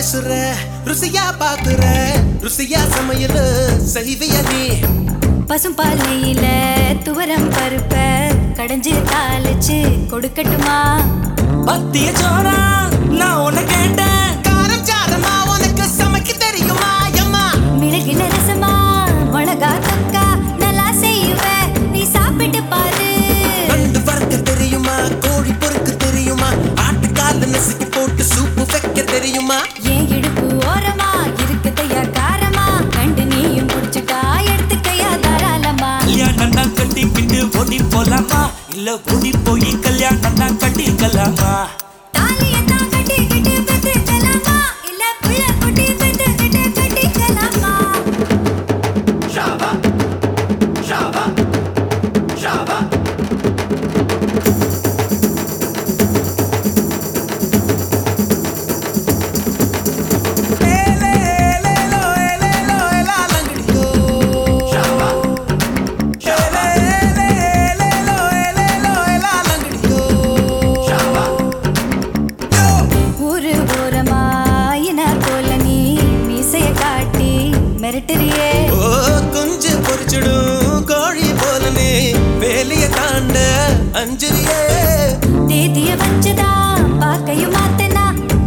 பேசுற ருசியா பாக்குற ருசியா சமையல் செய்விய நீ பசும்பாலையில துவரம் பருப்ப கடைஞ்சு தாளிச்சு கொடுக்கட்டுமா பத்திய சோரா நான் உன்னை கேட்டேன் காரம் சாரமா உனக்கு சமைக்க தெரியுமா அம்மா மிளகில ரசமா மிளகா தொக்கா நல்லா செய்வேன் நீ சாப்பிட்டு பாரு நண்டு வறுக்க தெரியுமா கோழி பொறுக்க தெரியுமா ஆட்டுக்கால நசுக்கி போட்டு சூப்பு வைக்க தெரியுமா ஏன் இடுப்பு ஓரமா இருக்குதையா காரமா கண்டு நீயும் குடிச்சுட்டா எடுத்துக்கையா தாராளமா கல்யாணம் தான் கட்டிக்கிட்டு ஓடி போலாமா இல்ல ஓடி போய் கல்யாணம் தான் கட்டிக்கலாமா தாலியத்தான் கட்டிக்கிட்டு பெத்துக்கலாமா இல்ல புள்ள குட்டி பெத்துக்கிட்டு கட்டிக்கலாமா ஏலே, ஏலேலோ, ஏலேலோ, ஏலாலங்கடியோ. ஏலே, ஏலே, ஏலேலோ, ஏலேலோ, ஏலாலங்கடியோ. யோ. ஊரு ஓரமா இன போல நீ மீசைய காட்டி மிரட்டுறியே ஓ குஞ்சு பொறிச்சிடும் கோழி போலனே வேலைய தாண்ட அஞ்சலியே தேதிய வச்சுதா பாக்கையும் மாத்தனா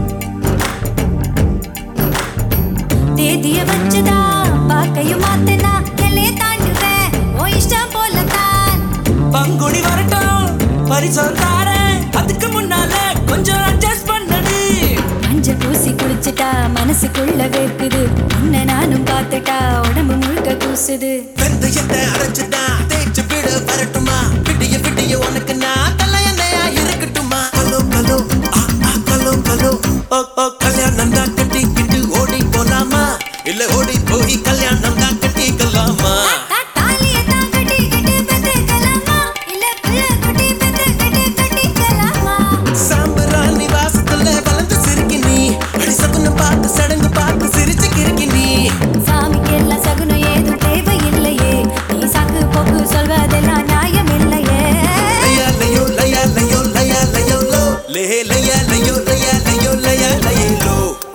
தேதிய வச்சுதா பாக்கையும் மாத்தனா எல்லைய தாண்டுவேன் ஓ இஷ்டம் போலத்தான் பங்குனி வரட்டும் பரிசம் தாரேன் அதுக்கு முன்னால கொஞ்சம் அட்ஜஸ்ட் பண்ணடு மஞ்ச பூசி குளிச்சுட்டா மனசுக்குள்ள வேர்க்குது உன்னை நானும் பார்த்துட்டா உடம்பு முழுக்க கூசுது வெந்தயத்தை அரைச்சுட்டா தேய்ச்சு விட வரட்டுமா விடிய விடிய உனக்கு நான் தலையணையா இருக்கட்டுமா கலோ கலோ ஆ ஆ கலோ கலோ ஓ ஓ கல்யாணம் தான் கட்டிக்கிட்டு ஓடி போலாமா இல்ல ஓடி போய் கல்யாணம் தான் கட்டிக்கலாமா தா- தாலியத்தான் கட்டிக்கிட்டு பெத்துக்கலாமா? இல்ல புள்ள குட்டி பெத்துக்கிட்டு கட்டிக்கலாமா? சாம்பராணி வாசத்துல வளர்ந்து சிரிக்கி நீ அடி சகுனம் பார்த்து சடங்கு பார்த்து சிரிச்சு கிறுக்கி நீ சாமிக்கு எல்லாம் சகுனம் ஏதும் தேவையில்லையே நீ சாக்கு போக்கு சொல்வதெல்லாம் நியாயம் இல்லையே லயா லயோ லயா லயோ லயா லயோ லோ லே லயா லயோ லயா லயோ லயா லயோ லோ